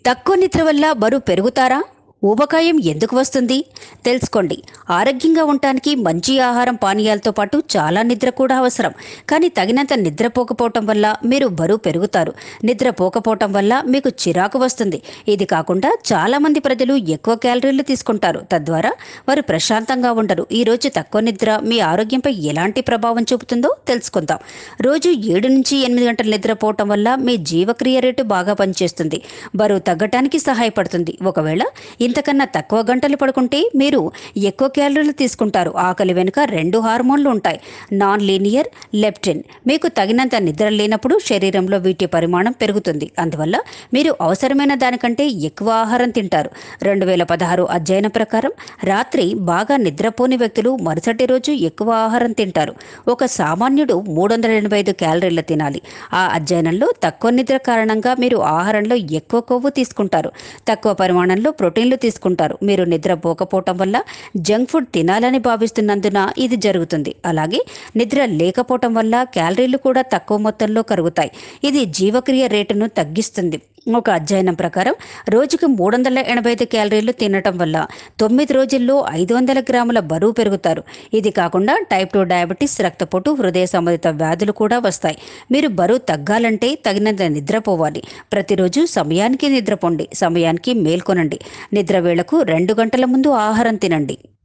తక్కువ నిద్ర వల్ల బరువు పెరుగుతారా ఊబకాయం ఎందుకు వస్తుంది తెలుసుకోండి ఆరోగ్యంగా ఉండటానికి మంచి ఆహారం పానీయాలతో పాటు చాలా నిద్ర కూడా అవసరం కానీ తగినంత నిద్రపోకపోవటం వల్ల మీరు బరువు పెరుగుతారు నిద్రపోకపోవటం వల్ల మీకు చిరాకు వస్తుంది ఇది కాకుండా చాలా మంది ప్రజలు ఎక్కువ క్యాలరీలు తీసుకుంటారు తద్వారా వారు ప్రశాంతంగా ఉండరు ఈ రోజు తక్కువ నిద్ర మీ ఆరోగ్యంపై ఎలాంటి ప్రభావం చూపుతుందో తెలుసుకుందాం రోజు ఏడు నుంచి ఎనిమిది గంటల నిద్రపోవటం వల్ల మీ జీవక్రియ రేటు బాగా పనిచేస్తుంది బరువు తగ్గటానికి సహాయపడుతుంది ఒకవేళ ఇంతకన్నా తక్కువ గంటలు పడుకుంటే మీరు ఎక్కువ క్యాలరీలు తీసుకుంటారు ఆకలి వెనుక రెండు హార్మోన్లు ఉంటాయి నాన్ లీనియర్ లెప్టిన్ మీకు తగినంత నిద్ర లేనప్పుడు శరీరంలో వీటి పరిమాణం పెరుగుతుంది అందువల్ల మీరు అవసరమైన దానికంటే ఎక్కువ ఆహారం తింటారు రెండు వేల పదహారు అధ్యయనం ప్రకారం రాత్రి బాగా నిద్రపోని వ్యక్తులు మరుసటి రోజు ఎక్కువ ఆహారం తింటారు ఒక సామాన్యుడు మూడు వందల ఎనభై ఐదు క్యాలరీలు తినాలి ఆ అధ్యయనంలో తక్కువ నిద్ర కారణంగా మీరు ఆహారంలో ఎక్కువ కొవ్వు తీసుకుంటారు తక్కువ పరిమాణంలో ప్రోటీన్లు తీసుకుంటారు మీరు నిద్రపోకపోవటం వల్ల జంక్ ఫుడ్ తినాలని భావిస్తున్నందున ఇది జరుగుతుంది అలాగే నిద్ర లేకపోవటం వల్ల క్యాలరీలు కూడా తక్కువ మొత్తంలో కరుగుతాయి ఇది జీవక్రియ రేటును తగ్గిస్తుంది ఒక అధ్యయనం ప్రకారం రోజుకు మూడు వందల ఎనభై ఐదు క్యాలరీలు తినటం వల్ల తొమ్మిది రోజుల్లో ఐదు వందల గ్రాముల బరువు పెరుగుతారు ఇది కాకుండా టైప్ టూ డయాబెటీస్ రక్తపోటు హృదయ సంబంధిత వ్యాధులు కూడా వస్తాయి మీరు బరువు తగ్గాలంటే తగినంత నిద్రపోవాలి ప్రతిరోజు సమయానికి నిద్రపోండి సమయానికి మేల్కొనండి నిద్ర వేళకు రెండు గంటల ముందు ఆహారం తినండి